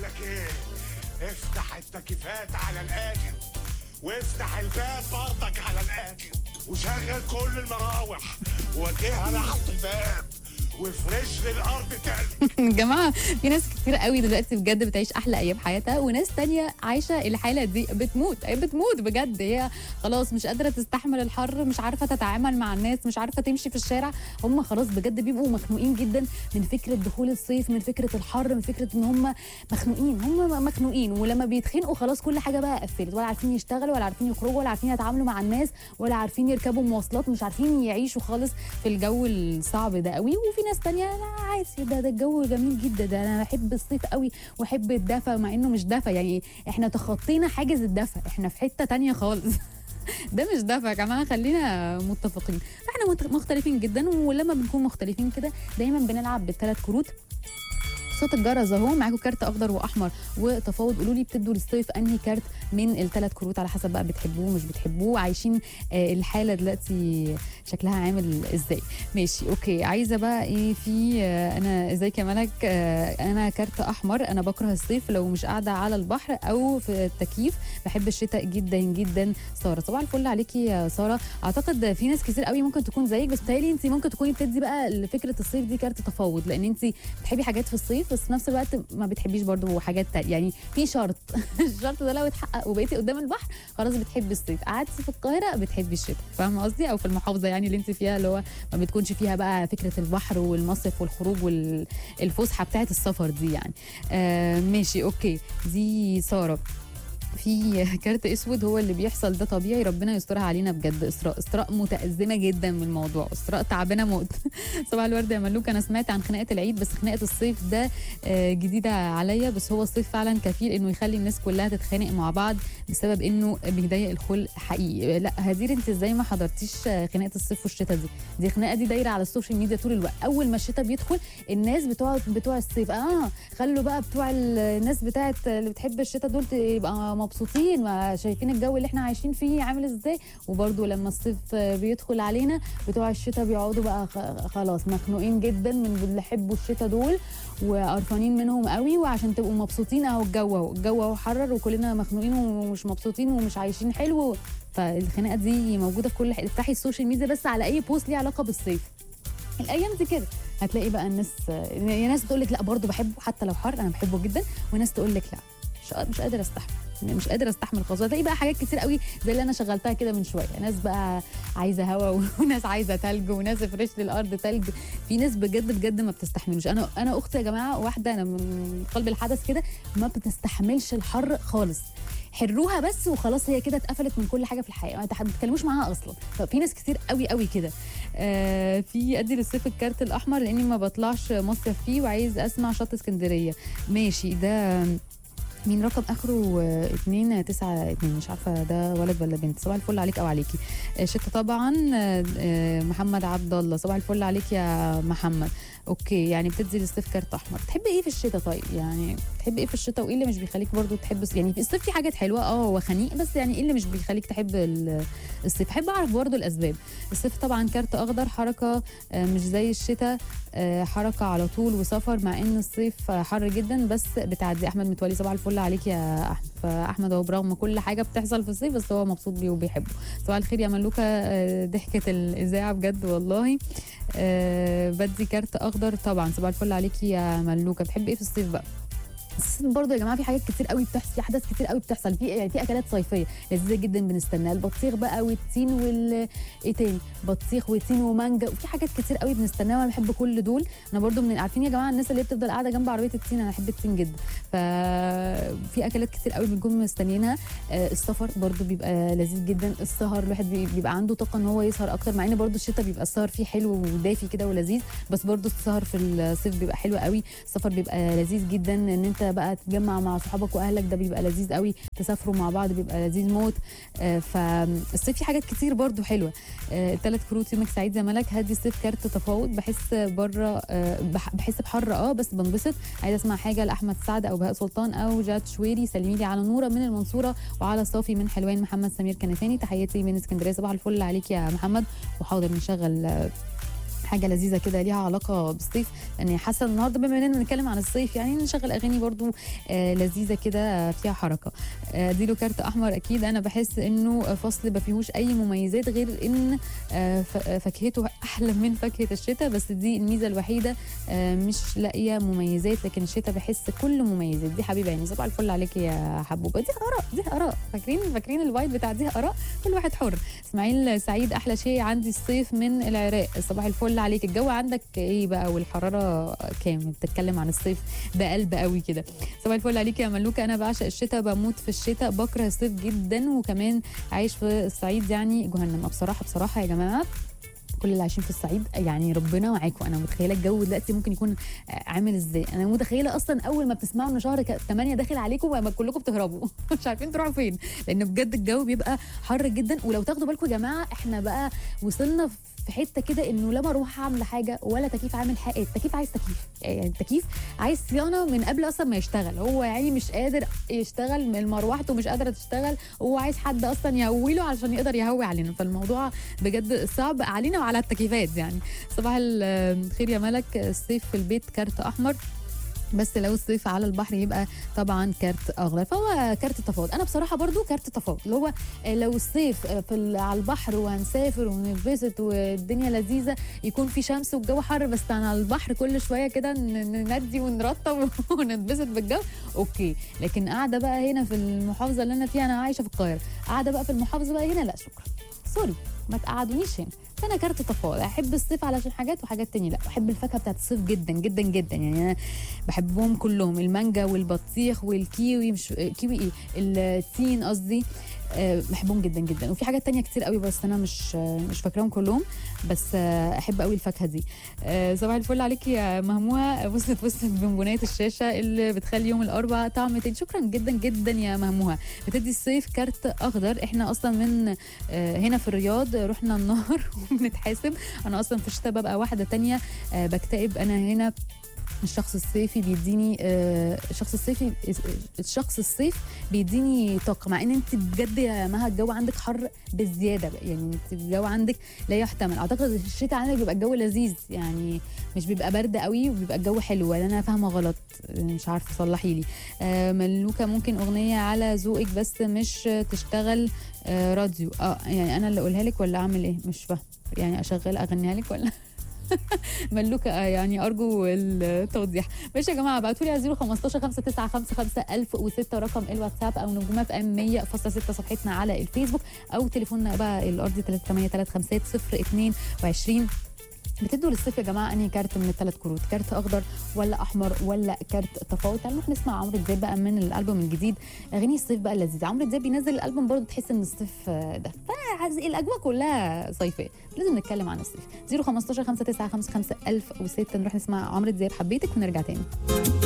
لك ايه افتح التكييفات على الاخر وافتح الباب برضك على الاخر وشغل كل المراوح ووديها ناحيه الباب وافرش لي الارض تاني يا جماعه في ناس كتير قوي دلوقتي بجد بتعيش احلى ايام حياتها وناس تانية عايشه الحاله دي بتموت هي بتموت بجد هي خلاص مش قادره تستحمل الحر مش عارفه تتعامل مع الناس مش عارفه تمشي في الشارع هم خلاص بجد بيبقوا مخنوقين جدا من فكره دخول الصيف من فكره الحر من فكره ان هم مخنوقين هم مخنوقين ولما بيتخنقوا خلاص كل حاجه بقى قفلت ولا عارفين يشتغلوا ولا عارفين يخرجوا ولا عارفين يتعاملوا مع الناس ولا عارفين يركبوا مواصلات مش عارفين يعيشوا خالص في الجو الصعب ده قوي وفي ناس تانية لا عادي ده ده الجو جميل جدا ده انا بحب الصيف قوي واحب الدفى مع انه مش دفى يعني احنا تخطينا حاجز الدفى احنا في حته تانية خالص ده مش دفع يا جماعه خلينا متفقين فاحنا مت- مختلفين جدا ولما بنكون مختلفين كده دايما بنلعب بالثلاث كروت صوت الجرس اهو معاكم كارت اخضر واحمر وتفاوض قولوا لي بتدوا للصيف انهي كارت من الثلاث كروت على حسب بقى بتحبوه مش بتحبوه عايشين آه الحاله دلوقتي شكلها عامل ازاي ماشي اوكي عايزه بقى ايه في آه انا ازيك يا ملك آه انا كارت احمر انا بكره الصيف لو مش قاعده على البحر او في التكييف بحب الشتاء جدا جدا ساره صباح الفل عليكي يا ساره اعتقد في ناس كتير قوي ممكن تكون زيك بس بتهيألي انت ممكن تكوني بتدي بقى لفكره الصيف دي كارت تفاوض لان انت بتحبي حاجات في الصيف بس في نفس الوقت ما بتحبيش برضو حاجات تانية يعني في شرط الشرط ده لو اتحقق وبقيتي قدام البحر خلاص بتحبي الصيف قعدتي في القاهره بتحبي الشتاء فاهمه قصدي او في المحافظه يعني اللي انت فيها اللي هو ما بتكونش فيها بقى فكره البحر والمصيف والخروج والفسحه بتاعت السفر دي يعني آه ماشي اوكي دي ساره في كارت اسود هو اللي بيحصل ده طبيعي ربنا يسترها علينا بجد اسراء اسراء متازمه جدا من الموضوع اسراء تعبانه موت صباح الورد يا ملوك انا سمعت عن خناقه العيد بس خناقه الصيف ده آه، جديده عليا بس هو الصيف فعلا كفيل انه يخلي الناس كلها تتخانق مع بعض بسبب انه بيضيق الخلق حقيقي لا هدير انت ازاي ما حضرتيش آه، خناقه الصيف والشتاء دي دي خناقه دي دايره على السوشيال ميديا طول الوقت اول ما الشتاء بيدخل الناس بتوع بتوع الصيف اه خلوا بقى بتوع الناس بتاعت اللي بتحب الشتاء دول يبقى مبسوطين ما شايفين الجو اللي احنا عايشين فيه عامل ازاي وبرده لما الصيف بيدخل علينا بتوع الشتاء بيقعدوا بقى خ- خلاص مخنوقين جدا من اللي يحبوا الشتاء دول وقرفانين منهم قوي وعشان تبقوا مبسوطين اهو الجو اهو الجو اهو حرر وكلنا مخنوقين ومش مبسوطين ومش عايشين حلو فالخناقات دي موجوده في كل حته افتحي السوشيال ميديا بس على اي بوست ليه علاقه بالصيف الايام دي كده هتلاقي بقى الناس يا ناس تقول لك لا برضه بحبه حتى لو حر انا بحبه جدا وناس تقول لك لا مش مش قادر استحمل مش قادر استحمل خالص هتلاقي بقى حاجات كتير قوي زي اللي انا شغلتها كده من شويه ناس بقى عايزه هوا وناس عايزه تلج وناس فريش للارض تلج في ناس بجد بجد ما بتستحملوش انا انا اختي يا جماعه واحده انا من قلب الحدث كده ما بتستحملش الحر خالص حروها بس وخلاص هي كده اتقفلت من كل حاجه في الحياه ما تتكلموش معاها اصلا ففي ناس كتير قوي قوي كده آه في ادي للصيف الكارت الاحمر لاني ما بطلعش مصيف فيه وعايز اسمع شط اسكندريه ماشي ده مين رقم اخره آه، اتنين تسعة اتنين مش عارفه ده ولد ولا بنت صباح الفل عليك او عليكي آه، شتا طبعا آه، آه، محمد عبد الله صباح الفل عليك يا محمد اوكي يعني بتدي للصيف كارت احمر بتحبي ايه في الشتاء طيب يعني بتحبي ايه في الشتاء وايه اللي مش بيخليك برضو تحب يعني في الصيف في حاجات حلوه اه هو خنيق بس يعني ايه اللي مش بيخليك تحب ال- الصيف بحب اعرف برضو الاسباب الصيف طبعا كارت اخضر حركه آه، مش زي الشتاء آه، حركه على طول وسفر مع ان الصيف آه، حر جدا بس بتعدي احمد متولي صباح الفل عليك يا احمد فاحمد هو برغم كل حاجه بتحصل في الصيف بس هو مبسوط بيه وبيحبه صباح الخير يا ملوكه آه، ضحكه الاذاعه بجد والله آه، بدي كارت اخضر طبعا صباح الفل عليكي يا ملوكه بتحبي ايه في الصيف بقى الصيف برضه يا جماعه في حاجات كتير قوي بتحصل في احداث كتير قوي بتحصل في يعني في اكلات صيفيه لذيذه جدا بنستناها البطيخ بقى والتين وال ايه تاني بطيخ وتين ومانجا وفي حاجات كتير قوي بنستناها وانا بحب كل دول انا برضه من عارفين يا جماعه الناس اللي بتفضل قاعده جنب عربيه التين انا بحب التين جدا ففي اكلات كتير قوي بنكون مستنيينها آه، السفر برضه بيبقى لذيذ جدا السهر الواحد بي- بيبقى عنده طاقه ان هو يسهر اكتر مع ان برضه الشتاء بيبقى السهر فيه حلو ودافي كده ولذيذ بس برضه السهر في الصيف بيبقى حلو قوي السفر بيبقى لذيذ جدا ان انت بقى تتجمع مع صحابك واهلك ده بيبقى لذيذ قوي تسافروا مع بعض بيبقى لذيذ موت آه، فالصيف في حاجات كتير برضه حلوه ثلاث كروت يومك سعيد يا ملك هدي الصيف كارت تفاوض بحس بره آه، بح- بحس بحر اه بس بنبسط عايزه اسمع حاجه لاحمد سعد او بهاء سلطان او جاد شويري سلمي لي على نوره من المنصوره وعلى صافي من حلوان محمد سمير كنفاني تحياتي من اسكندريه صباح الفل عليك يا محمد وحاضر نشغل آه، حاجه لذيذه كده ليها علاقه بالصيف لان حاسه النهارده بما اننا بنتكلم عن الصيف يعني نشغل اغاني برضو آه لذيذه كده فيها حركه آه دي له كارت احمر اكيد انا بحس انه فصل ما فيهوش اي مميزات غير ان آه ف- فاكهته احلى من فاكهه الشتاء بس دي الميزه الوحيده آه مش لاقيه مميزات لكن الشتاء بحس كل مميزات دي حبيبه يعني صباح الفل عليك يا حبوبه دي اراء دي اراء فاكرين فاكرين الوايد بتاع دي اراء كل واحد حر اسماعيل سعيد احلى شيء عندي الصيف من العراق صباح الفل عليك الجو عندك ايه بقى والحراره كام بتتكلم عن الصيف بقلب قوي كده صباح الفل عليك يا ملوكه انا بعشق الشتاء بموت في الشتاء بكره الصيف جدا وكمان عايش في الصعيد يعني جهنم بصراحه بصراحه يا جماعه كل اللي عايشين في الصعيد يعني ربنا معاكم انا متخيله الجو دلوقتي ممكن يكون عامل ازاي انا متخيله اصلا اول ما بتسمعوا ان شهر 8 داخل عليكم ما كلكم بتهربوا مش عارفين تروحوا فين لان بجد الجو بيبقى حر جدا ولو تاخدوا بالكم يا جماعه احنا بقى وصلنا في حته كده انه لا مروحه عامله حاجه ولا تكييف عامل حاجه التكييف عايز تكييف يعني التكييف عايز صيانه من قبل اصلا ما يشتغل هو يعني مش قادر يشتغل من مروحته مش قادره تشتغل هو عايز حد اصلا يهوي له علشان يقدر يهوي علينا فالموضوع بجد صعب علينا وعلى التكييفات يعني صباح الخير يا ملك الصيف في البيت كارت احمر بس لو الصيف على البحر يبقى طبعا كارت اخضر فهو كارت تفاوض انا بصراحه برضو كارت تفاوض اللي هو لو الصيف في ال- على البحر وهنسافر ونتبسط والدنيا لذيذه يكون في شمس والجو حر بس على البحر كل شويه كده ن- ندي ونرطب ونتبسط بالجو اوكي لكن قاعده بقى هنا في المحافظه اللي انا فيها انا عايشه في القاهره قاعده بقى في المحافظه بقى هنا لا شكرا سوري ما تقعدونيش هنا فانا كارت تفاوض احب الصيف علشان حاجات وحاجات تانية لا بحب الفاكهه بتاعت الصيف جدا جدا جدا يعني انا بحبهم كلهم المانجا والبطيخ والكيوي مش كيوي ايه التين قصدي أه بحبهم جدا جدا وفي حاجات تانية كتير قوي بس انا مش آه، مش فاكراهم كلهم بس آه، احب قوي الفاكهه دي أه صباح الفل عليك يا مهموها وصلت وصلت بونبونات الشاشه اللي بتخلي يوم الاربعاء طعم تاني شكرا جدا جدا يا مهموها بتدي الصيف كارت اخضر احنا اصلا من آه، هنا في الرياض رحنا النهر وبنتحاسب انا اصلا في الشتاء ببقى واحده تانية آه، بكتئب انا هنا الشخص الصيفي بيديني آه، الشخص الصيفي الشخص الصيف بيديني طاقه مع ان انت بجد يا مها الجو عندك حر بزياده بقى. يعني انت الجو عندك لا يحتمل اعتقد الشتاء عندك بيبقى الجو لذيذ يعني مش بيبقى برد قوي وبيبقى الجو حلو ولا انا فاهمه غلط مش عارفه صلحي لي آه، ملوكه ممكن اغنيه على ذوقك بس مش تشتغل آه، راديو اه يعني انا اللي اقولها لك ولا اعمل ايه مش فاهمه يعني اشغل اغنيها لك ولا ملوكه آه، يعني ارجو التوضيح ماشي يا جماعه ابعتوا لي على 015 5955 1006 رقم الواتساب او نجومه في ام 100.6 صفحتنا على الفيسبوك او تليفوننا بقى الارضي 38335 022 بتدوا للصيف يا جماعه انهي كارت من الثلاث كروت كارت اخضر ولا احمر ولا كارت تفاوض تعالوا نروح نسمع عمرو دياب بقى من الالبوم الجديد اغاني الصيف بقى اللذيذه عمرو دياب بينزل الالبوم برضه تحس ان الصيف آه، ده فالاجواء كلها صيفيه لازم نتكلم عن الصيف 015 5955 1006 نروح نسمع عمرو دياب حبيتك ونرجع تاني